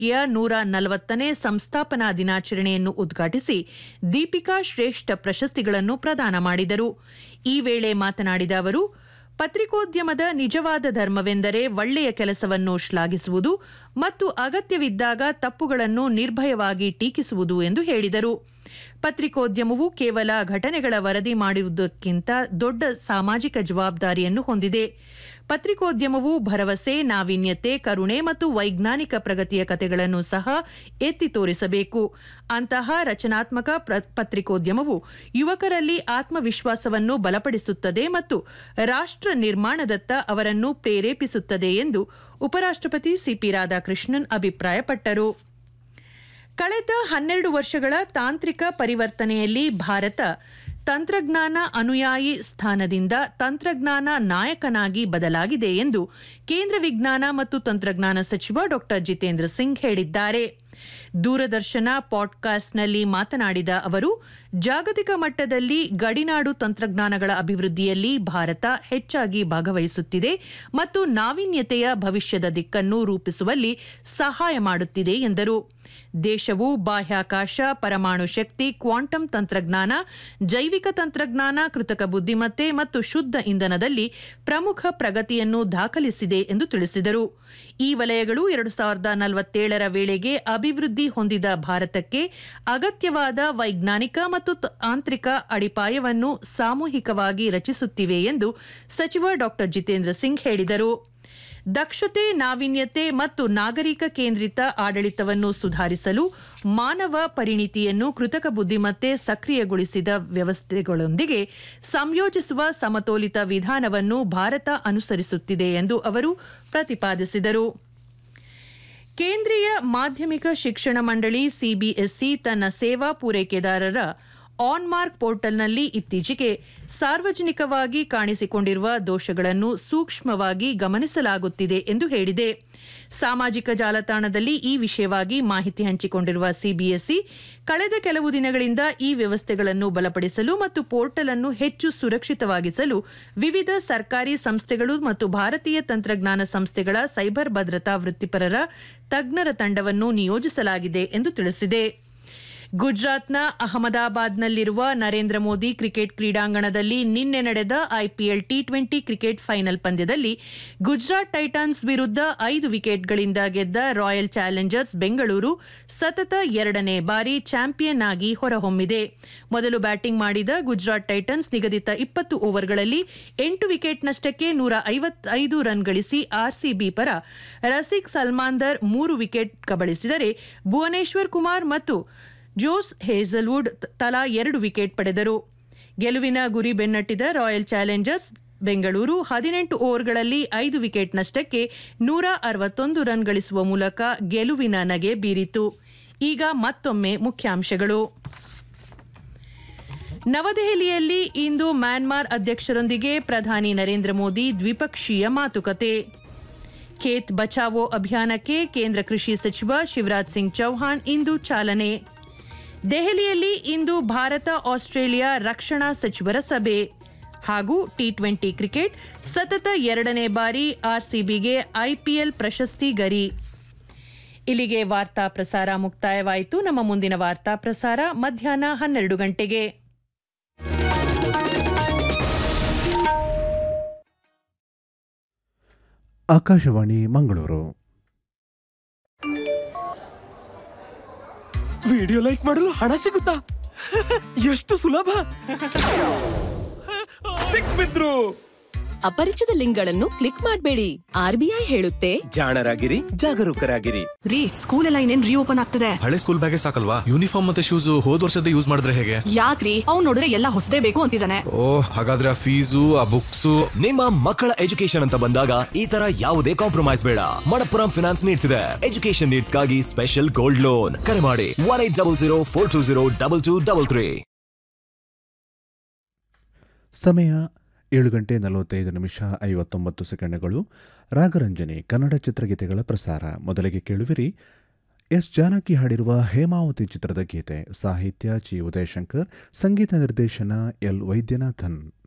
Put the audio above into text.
ಯ ನೂರ ನಲವತ್ತನೇ ಸಂಸ್ಥಾಪನಾ ದಿನಾಚರಣೆಯನ್ನು ಉದ್ಘಾಟಿಸಿ ದೀಪಿಕಾ ಶ್ರೇಷ್ಠ ಪ್ರಶಸ್ತಿಗಳನ್ನು ಪ್ರದಾನ ಮಾಡಿದರು ಈ ವೇಳೆ ಮಾತನಾಡಿದ ಅವರು ಪತ್ರಿಕೋದ್ಯಮದ ನಿಜವಾದ ಧರ್ಮವೆಂದರೆ ಒಳ್ಳೆಯ ಕೆಲಸವನ್ನು ಶ್ಲಾಘಿಸುವುದು ಮತ್ತು ಅಗತ್ಯವಿದ್ದಾಗ ತಪ್ಪುಗಳನ್ನು ನಿರ್ಭಯವಾಗಿ ಟೀಕಿಸುವುದು ಎಂದು ಹೇಳಿದರು ಪತ್ರಿಕೋದ್ಯಮವು ಕೇವಲ ಘಟನೆಗಳ ವರದಿ ಮಾಡುವುದಕ್ಕಿಂತ ದೊಡ್ಡ ಸಾಮಾಜಿಕ ಜವಾಬ್ದಾರಿಯನ್ನು ಹೊಂದಿದೆ ಪತ್ರಿಕೋದ್ಯಮವು ಭರವಸೆ ನಾವೀನ್ಯತೆ ಕರುಣೆ ಮತ್ತು ವೈಜ್ಞಾನಿಕ ಪ್ರಗತಿಯ ಕಥೆಗಳನ್ನು ಸಹ ಎತ್ತಿ ತೋರಿಸಬೇಕು ಅಂತಹ ರಚನಾತ್ಮಕ ಪತ್ರಿಕೋದ್ಯಮವು ಯುವಕರಲ್ಲಿ ಆತ್ಮವಿಶ್ವಾಸವನ್ನು ಬಲಪಡಿಸುತ್ತದೆ ಮತ್ತು ರಾಷ್ಟ್ರ ನಿರ್ಮಾಣದತ್ತ ಅವರನ್ನು ಪ್ರೇರೇಪಿಸುತ್ತದೆ ಎಂದು ಉಪರಾಷ್ಟ್ರಪತಿ ಸಿಪಿ ರಾಧಾಕೃಷ್ಣನ್ ಅಭಿಪ್ರಾಯಪಟ್ಟರು ಕಳೆದ ಹನ್ನೆರಡು ವರ್ಷಗಳ ತಾಂತ್ರಿಕ ಪರಿವರ್ತನೆಯಲ್ಲಿ ಭಾರತ ತಂತ್ರಜ್ಞಾನ ಅನುಯಾಯಿ ಸ್ಥಾನದಿಂದ ತಂತ್ರಜ್ಞಾನ ನಾಯಕನಾಗಿ ಬದಲಾಗಿದೆ ಎಂದು ಕೇಂದ್ರ ವಿಜ್ಞಾನ ಮತ್ತು ತಂತ್ರಜ್ಞಾನ ಸಚಿವ ಡಾ ಜಿತೇಂದ್ರ ಸಿಂಗ್ ಹೇಳಿದ್ದಾರೆ ದೂರದರ್ಶನ ಪಾಡ್ಕಾಸ್ಟ್ನಲ್ಲಿ ಮಾತನಾಡಿದ ಅವರು ಜಾಗತಿಕ ಮಟ್ಟದಲ್ಲಿ ಗಡಿನಾಡು ತಂತ್ರಜ್ಞಾನಗಳ ಅಭಿವೃದ್ಧಿಯಲ್ಲಿ ಭಾರತ ಹೆಚ್ಚಾಗಿ ಭಾಗವಹಿಸುತ್ತಿದೆ ಮತ್ತು ನಾವೀನ್ಯತೆಯ ಭವಿಷ್ಯದ ದಿಕ್ಕನ್ನು ರೂಪಿಸುವಲ್ಲಿ ಸಹಾಯ ಮಾಡುತ್ತಿದೆ ಎಂದರು ದೇಶವು ಬಾಹ್ಯಾಕಾಶ ಪರಮಾಣು ಶಕ್ತಿ ಕ್ವಾಂಟಮ್ ತಂತ್ರಜ್ಞಾನ ಜೈವಿಕ ತಂತ್ರಜ್ಞಾನ ಕೃತಕ ಬುದ್ದಿಮತ್ತೆ ಮತ್ತು ಶುದ್ಧ ಇಂಧನದಲ್ಲಿ ಪ್ರಮುಖ ಪ್ರಗತಿಯನ್ನು ದಾಖಲಿಸಿದೆ ಎಂದು ತಿಳಿಸಿದರು ಈ ವಲಯಗಳು ಎರಡು ಸಾವಿರದ ನಲವತ್ತೇಳರ ವೇಳೆಗೆ ಅಭಿವೃದ್ಧಿ ಹೊಂದಿದ ಭಾರತಕ್ಕೆ ಅಗತ್ಯವಾದ ವೈಜ್ಞಾನಿಕ ಮತ್ತು ತಾಂತ್ರಿಕ ಅಡಿಪಾಯವನ್ನು ಸಾಮೂಹಿಕವಾಗಿ ರಚಿಸುತ್ತಿವೆ ಎಂದು ಸಚಿವ ಡಾ ಜಿತೇಂದ್ರ ಸಿಂಗ್ ಹೇಳಿದರು ದಕ್ಷತೆ ನಾವೀನ್ಯತೆ ಮತ್ತು ನಾಗರಿಕ ಕೇಂದ್ರಿತ ಆಡಳಿತವನ್ನು ಸುಧಾರಿಸಲು ಮಾನವ ಪರಿಣಿತಿಯನ್ನು ಕೃತಕ ಬುದ್ದಿಮತ್ತೆ ಸಕ್ರಿಯಗೊಳಿಸಿದ ವ್ಯವಸ್ಥೆಗಳೊಂದಿಗೆ ಸಂಯೋಜಿಸುವ ಸಮತೋಲಿತ ವಿಧಾನವನ್ನು ಭಾರತ ಅನುಸರಿಸುತ್ತಿದೆ ಎಂದು ಅವರು ಪ್ರತಿಪಾದಿಸಿದರು ಕೇಂದ್ರೀಯ ಮಾಧ್ಯಮಿಕ ಶಿಕ್ಷಣ ಮಂಡಳಿ ಸಿಬಿಎಸ್ಇ ತನ್ನ ಸೇವಾ ಪೂರೈಕೆದಾರರ ಆನ್ಮಾರ್ಕ್ ಪೋರ್ಟಲ್ನಲ್ಲಿ ಇತ್ತೀಚೆಗೆ ಸಾರ್ವಜನಿಕವಾಗಿ ಕಾಣಿಸಿಕೊಂಡಿರುವ ದೋಷಗಳನ್ನು ಸೂಕ್ಷ್ಮವಾಗಿ ಗಮನಿಸಲಾಗುತ್ತಿದೆ ಎಂದು ಹೇಳಿದೆ ಸಾಮಾಜಿಕ ಜಾಲತಾಣದಲ್ಲಿ ಈ ವಿಷಯವಾಗಿ ಮಾಹಿತಿ ಹಂಚಿಕೊಂಡಿರುವ ಸಿಬಿಎಸ್ಇ ಕಳೆದ ಕೆಲವು ದಿನಗಳಿಂದ ಈ ವ್ಯವಸ್ಥೆಗಳನ್ನು ಬಲಪಡಿಸಲು ಮತ್ತು ಪೋರ್ಟಲ್ ಅನ್ನು ಹೆಚ್ಚು ಸುರಕ್ಷಿತವಾಗಿಸಲು ವಿವಿಧ ಸರ್ಕಾರಿ ಸಂಸ್ಥೆಗಳು ಮತ್ತು ಭಾರತೀಯ ತಂತ್ರಜ್ಞಾನ ಸಂಸ್ಥೆಗಳ ಸೈಬರ್ ಭದ್ರತಾ ವೃತ್ತಿಪರರ ತಜ್ಞರ ತಂಡವನ್ನು ನಿಯೋಜಿಸಲಾಗಿದೆ ಎಂದು ತಿಳಿಸಿದೆ ಗುಜರಾತ್ನ ಅಹಮದಾಬಾದ್ನಲ್ಲಿರುವ ನರೇಂದ್ರ ಮೋದಿ ಕ್ರಿಕೆಟ್ ಕ್ರೀಡಾಂಗಣದಲ್ಲಿ ನಿನ್ನೆ ನಡೆದ IPL T twenty cricket final ಪಂದ್ಯದಲ್ಲಿ ಗುಜರಾತ್ ಟೈಟನ್ಸ್ ವಿರುದ್ಧ ಐದು ವಿಕೆಟ್ಗಳಿಂದ ಗೆದ್ದ ರಾಯಲ್ ಚಾಲೆಂಜರ್ಸ್ ಬೆಂಗಳೂರು ಸತತ ಎರಡನೇ ಬಾರಿ ಚಾಂಪಿಯನ್ ಆಗಿ ಹೊರಹೊಮ್ಮಿದೆ ಮೊದಲು ಬ್ಯಾಟಿಂಗ್ ಮಾಡಿದ ಗುಜರಾತ್ ಟೈಟನ್ಸ್ ನಿಗದಿತ ಇಪ್ಪತ್ತು ಓವರ್ಗಳಲ್ಲಿ ಎಂಟು ವಿಕೆಟ್ ನಷ್ಟಕ್ಕೆ ನೂರ ಐವತ್ತೈದು ರನ್ ಗಳಿಸಿ ಆರ್ಸಿಬಿ ಪರ ರಸಿಕ್ ಸಲ್ಮಾಂದರ್ ಮೂರು ವಿಕೆಟ್ ಕಬಳಿಸಿದರೆ ಭುವನೇಶ್ವರ್ ಕುಮಾರ್ ಮತ್ತು ಜೋಸ್ ಹೇಸಲ್ವುಡ್ ತಲಾ ಎರಡು ವಿಕೆಟ್ ಪಡೆದರು ಗೆಲುವಿನ ಗುರಿ ಬೆನ್ನಟ್ಟಿದ ರಾಯಲ್ ಚಾಲೆಂಜರ್ಸ್ ಬೆಂಗಳೂರು ಹದಿನೆಂಟು ಓವರ್ಗಳಲ್ಲಿ ಐದು ವಿಕೆಟ್ ನಷ್ಟಕ್ಕೆ ನೂರ ಅರವತ್ತೊಂದು ರನ್ ಗಳಿಸುವ ಮೂಲಕ ಗೆಲುವಿನ ನಗೆ ಬೀರಿತು ಈಗ ಮತ್ತೊಮ್ಮೆ ಮುಖ್ಯಾಂಶಗಳು ನವದೆಹಲಿಯಲ್ಲಿ ಇಂದು ಮ್ಯಾನ್ಮಾರ್ ಅಧ್ಯಕ್ಷರೊಂದಿಗೆ ಪ್ರಧಾನಿ ನರೇಂದ್ರ ಮೋದಿ ದ್ವಿಪಕ್ಷೀಯ ಮಾತುಕತೆ ಖೇತ್ ಬಚಾವೋ ಅಭಿಯಾನಕ್ಕೆ ಕೇಂದ್ರ ಕೃಷಿ ಸಚಿವ ಶಿವರಾಜ್ ಸಿಂಗ್ ಚೌಹಾಣ್ ಇಂದು ಚಾಲನೆ ದೆಹಲಿಯಲ್ಲಿ ಇಂದು ಭಾರತ ಆಸ್ಟ್ರೇಲಿಯಾ ರಕ್ಷಣಾ ಸಚಿವರ ಸಭೆ ಹಾಗೂ ಟಿ ಟ್ವೆಂಟಿ ಕ್ರಿಕೆಟ್ ಸತತ ಎರಡನೇ ಬಾರಿ ಆರ್ಸಿಬಿಗೆ ಐಪಿಎಲ್ ಪ್ರಶಸ್ತಿ ಗರಿ ಇಲ್ಲಿಗೆ ವಾರ್ತಾ ಪ್ರಸಾರ ಮುಕ್ತಾಯವಾಯಿತು ನಮ್ಮ ಮುಂದಿನ ವಾರ್ತಾ ಪ್ರಸಾರ ಮಧ್ಯಾಹ್ನ ಹನ್ನೆರಡು ಗಂಟೆಗೆ ಆಕಾಶವಾಣಿ ಮಂಗಳೂರು ವಿಡಿಯೋ ಲೈಕ್ ಮಾಡಲು ಹಣ ಸಿಗುತ್ತಾ ಎಷ್ಟು ಸುಲಭ ಸಿಕ್ಬಿದ್ರು ಅಪರಿಚಿತ ಲಿಂಕ್ಗಳನ್ನು ಕ್ಲಿಕ್ ಮಾಡಬೇಡಿ ಆರ್ಬಿಐ ಹೇಳುತ್ತೆ ಜಾಣರಾಗಿರಿ ಜಾಗರೂಕರಾಗಿರಿ ರೀ ಸ್ಕೂಲ್ ಎಲ್ಲ ಇನ್ನೇನ್ ರೀಓಪನ್ ಆಗ್ತದೆ ಹಳೆ ಸ್ಕೂಲ್ ಬ್ಯಾಗೆ ಸಾಕಲ್ವಾ ಯೂನಿಫಾರ್ಮ್ ಮತ್ತೆ ಶೂಸ್ ಹೋದ್ ವರ್ಷದ ಯೂಸ್ ಮಾಡಿದ್ರೆ ಹೇಗೆ ಯಾಕ್ರಿ ಅವ್ನ್ ನೋಡಿದ್ರೆ ಎಲ್ಲ ಹೊಸದೇ ಬೇಕು ಅಂತಿದ್ದಾನೆ ಓ ಹಾಗಾದ್ರೆ ಆ ಫೀಸು ಆ ಬುಕ್ಸು ನಿಮ್ಮ ಮಕ್ಕಳ ಎಜುಕೇಶನ್ ಅಂತ ಬಂದಾಗ ಈ ತರ ಯಾವುದೇ ಕಾಂಪ್ರಮೈಸ್ ಬೇಡ ಮಣಪ್ಪುರಂ ಫಿನಾನ್ಸ್ ನೀಡ್ತಿದೆ ಎಜುಕೇಶನ್ ನೀಡ್ಸ್ಗಾಗಿ ಸ್ಪೆಷಲ್ ಗೋಲ್ಡ್ ಲೋನ್ ಕರೆ ಮಾಡಿ one eight double zero four two zero double two double three ಸಮಯ ಏಳು ಗಂಟೆ ನಲವತ್ತೈದು ನಿಮಿಷ ಐವತ್ತೊಂಬತ್ತು ಸೆಕೆಂಡ್ಗಳು ರಾಗರಂಜನೆ ಕನ್ನಡ ಚಿತ್ರಗೀತೆಗಳ ಪ್ರಸಾರ ಮೊದಲಿಗೆ ಕೇಳುವಿರಿ ಎಸ್ ಜಾನಕಿ ಹಾಡಿರುವ ಹೇಮಾವತಿ ಚಿತ್ರದ ಗೀತೆ ಸಾಹಿತ್ಯ ಚಿ ಉದಯಶಂಕರ್ ಸಂಗೀತ ನಿರ್ದೇಶನ ಎಲ್ ವೈದ್ಯನಾಥನ್